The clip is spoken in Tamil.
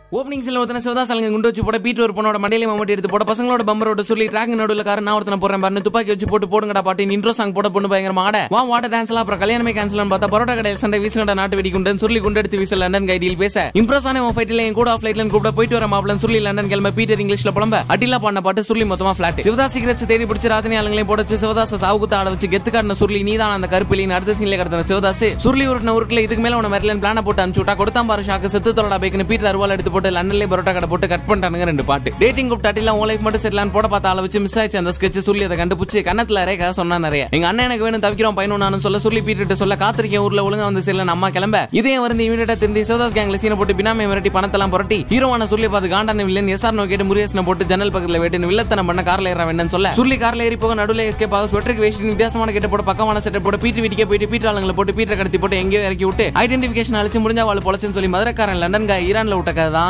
ஓப்பனிங் சீன் ஒருத்தன சிவதாசலங்க குண்டு வச்சு போட பீட் ஒரு பொண்ணோட மண்டையில மம்மட்டி எடுத்து போட பசங்களோட பம்பரோட சொல்லி ட்ராக் நடுவில் கார நான் ஒருத்தன போறேன் பாருன்னு துப்பாக்கி வச்சு போட்டு போடுங்கடா பாட்டு இன்ட்ரோ சாங் போட பொண்ணு பயங்கரமா ஆட வா வாட்ட டான்ஸ்லாம் அப்புறம் கல்யாணமே கேன்சல் பார்த்தா பரோட்டா கடையில் சண்டை வீசுங்கடா நாட்டு வெடி குண்டுன்னு சொல்லி குண்டு எடுத்து வீச லண்டன் கைடியில் பேச இம்ப்ரெஸ் ஆன உன் ஃபைட்டில் என் கூட ஃபிளைட்ல கூப்பிட போயிட்டு வர மாப்பிளன்னு சொல்லி லண்டன் கிளம்ப பீட்டர் இங்கிலீஷ்ல புலம்ப அடிலா பண்ண பாட்டு சொல்லி மொத்தமா ஃபிளாட் சிவதாஸ் சிகரெட்ஸ் தேடி பிடிச்சி ராஜினி ஆளுங்களையும் போடச்சு சிவதாச சாவுக்குத்த ஆட வச்சு கெத்து காட்டின சுருளி நீதான் அந்த கருப்பிலின்னு அடுத்த சீன்ல கடத்தின சிவதாஸ் சுருளி உருட்டின உருட்டுல இதுக்கு மேல உன மெர்லின் பிளான போட்டு அனுப்பிச்சு விட்டா கொடுத்தான் பாரு ஷாக்கு செத்து தொலடா பைக்குன்னு பீட்டர் அருவாள் எடுத்து போட்டு லண்டன்லேயே பரோட்டா கடை போட்டு கட் பண்ணிட்டானுங்க ரெண்டு பாட்டு டேட்டிங் கூப்பிட்டு அட்டிலாம் உன் லைஃப் மட்டும் செட்டிலான்னு போட பார்த்த ஆளை வச்சு மிஸ் ஆயிடுச்சு அந்த ஸ்கெட்ச் சொல்லி அதை கண்டுபிடிச்சு கண்ணத்துல நிறைய கதை சொன்னா நிறைய எங்க அண்ணன் எனக்கு வேணும் தவிக்கிறோம் பையனும் நானும் சொல்ல சொல்லி பீட்டு சொல்ல காத்திருக்கேன் ஊர்ல ஒழுங்கா வந்து சில அம்மா கிளம்ப இதையும் வந்து இமீடியட்டா திருந்தி சிவதாஸ் கேங்ல சீனை போட்டு பினாமி மிரட்டி பணத்தெல்லாம் புரட்டி ஹீரோவான சொல்லி பார்த்து காண்டான வில்லன் எஸ்ஆர் நோ கேட்டு முருகேசனை போட்டு ஜன்னல் பக்கத்துல வெட்டின்னு வில்லத்தனம் பண்ண கார்ல ஏற வேணும்னு சொல்ல சுள்ளி கார்ல ஏறி போக நடுவில் எஸ்கேப் ஆகும் ஸ்வெட்டருக்கு வேஷ்டி வித்தியாசமான கேட்ட போட்டு பக்கமான செட்டை போட்டு பீட்டு வீட்டுக்கே போயிட்டு பீட்டு ஆளுங்களை போட்டு பீட்டரை கடத்தி போட்டு எங்கேயோ இறக்கி விட்டு ஐடென்டிஃபிகேஷன் அழிச்சு முடிஞ்சா அவள் பொழச்சுன்னு சொல்லி மதுரைக்காரன் லண்டன் காய் ஈரான்ல விட்ட கதை தான்